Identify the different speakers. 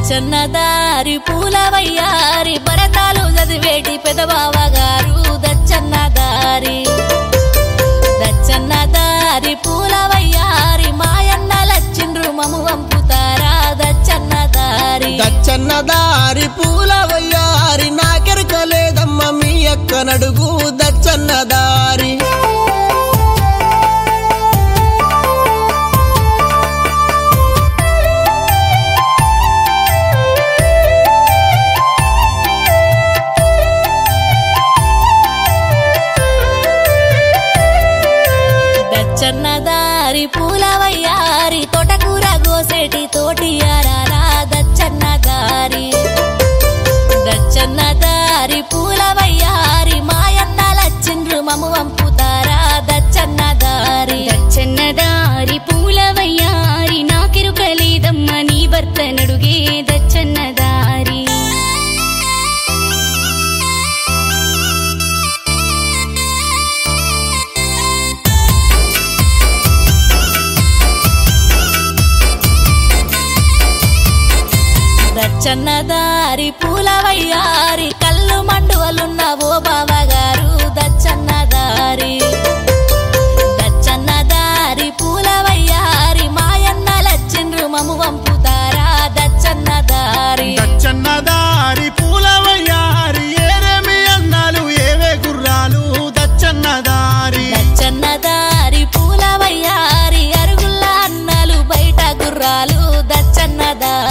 Speaker 1: దచ్చన్నదారి పూలవయ్యారి భరతాలు చదివేటి పెదబావ గారు దచ్చన్నదారి దచ్చన్నదారి పూలవయ్యారి మాయన్న లచ్చిండ్రు మము వంపుతారా దచ్చన్నదారి
Speaker 2: దచ్చన్నదారి పూలవయ్యారి నాకెరకలేదమ్మ మీ అక్క నడుగు దచ్చన్నదారి
Speaker 1: దచ్చన్నదారి పూలవయ్యారి తోటకూర గోసేటి తోటియారాలా దచ్చన్నదారి దచ్చన్నదారి పూలవయ్యారి మాయన్న లచ్చిండ్రు మము వంపుతారా దచ్చన్నదారి
Speaker 3: దచ్చన్నదారి పూలవయ్యారి నాకెరుకలేదమ్మ నీ భర్త నడుగే దచ్చన్నదారి
Speaker 1: దచ్చన్నదారి పూలవయ్యారి కళ్ళు మండువలున్న ఓ బావగారు దచ్చన్నదారి దచ్చన్నదారి పూలవయ్యారి మాయన్న లచ్చిండ్రు మము వంపుతారా దచ్చన్నదారి
Speaker 4: దచ్చన్నదారి పూలవయ్యారి ఏరేమి అన్నాలు ఏవే గుర్రాలు దచ్చన్నదారి
Speaker 1: దచ్చన్నదారి పూలవయ్యారి అరుగుల్ల అన్నలు బయట గుర్రాలు దచ్చన్నదారి